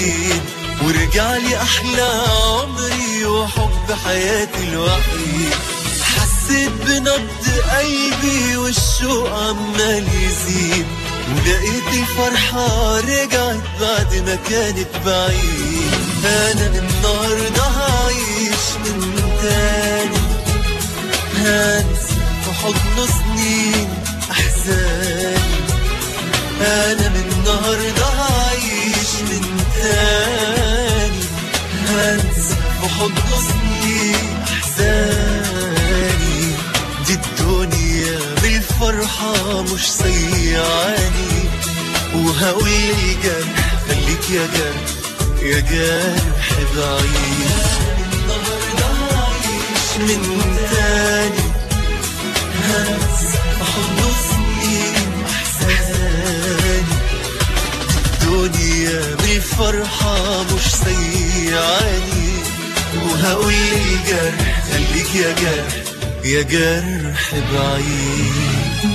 سنين ورجع لي أحلى عمري وحب حياتي الوحيد حسيت بنبض قلبي والشوق عمال يزيد ولقيت الفرحة رجعت بعد ما كانت بعيد أنا من النهاردة هعيش من تاني هنسى في حضن سنين أحزاني أنا من النهاردة هعيش من تاني هنسى في حضن سنين أحزاني دي الدنيا بالفرحة مش سيعاني وهقول للجرح خليك يا جرح يا جرح بعيد النهاردة هعيش من تاني هنسى في حضن سنين أحزاني الدنيا بالفرحة مش سيعاني وهقول للجرح خليك يا جرح يا جرح بعيد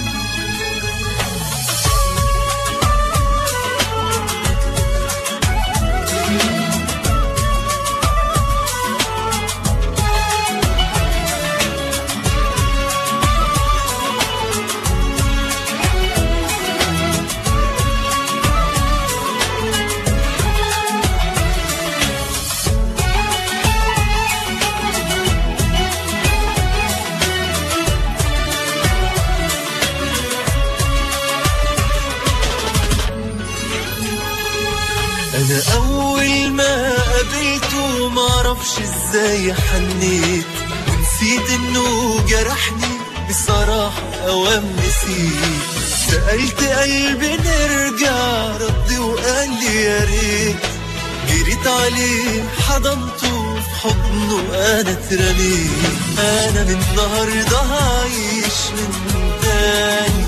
انا اول ما قابلته معرفش ازاي حنيت ونسيت انه جرحني بصراحة اوام نسيت سألت قلبي نرجع رد وقال لي يا ريت جريت عليه حضنته في حضنه انا اترميت انا من النهارده هعيش من تاني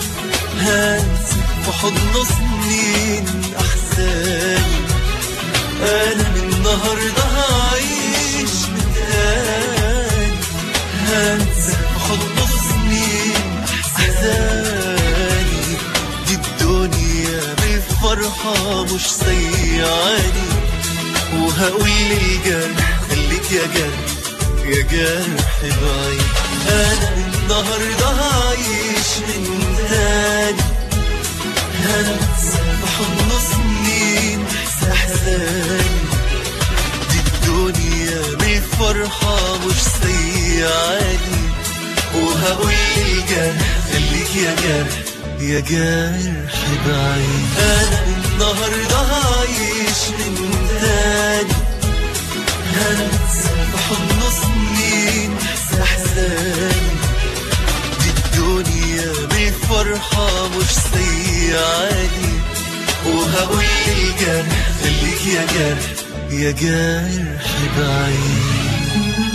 هنسى في حضنه سنين احزاني انا من النهارده هعيش من تاني هنسى في حضنه سنين احزاني دي الدنيا بالفرحه مش سيعاني وهقول للجرح خليك يا جرح يا جرح بعيد انا من النهارده هعيش من تاني هنسى في حضن سنين احزاني دي الدنيا بالفرحة مش سيعاني وهقول للجرح خليك يا جرح يا جرح بعيد انا من النهارده هعيش من تاني هنسى في حضن سنين احزاني دي الدنيا بالفرحة مش سيعاني وهقول للجرح خليك يا جرح يا جرح بعيد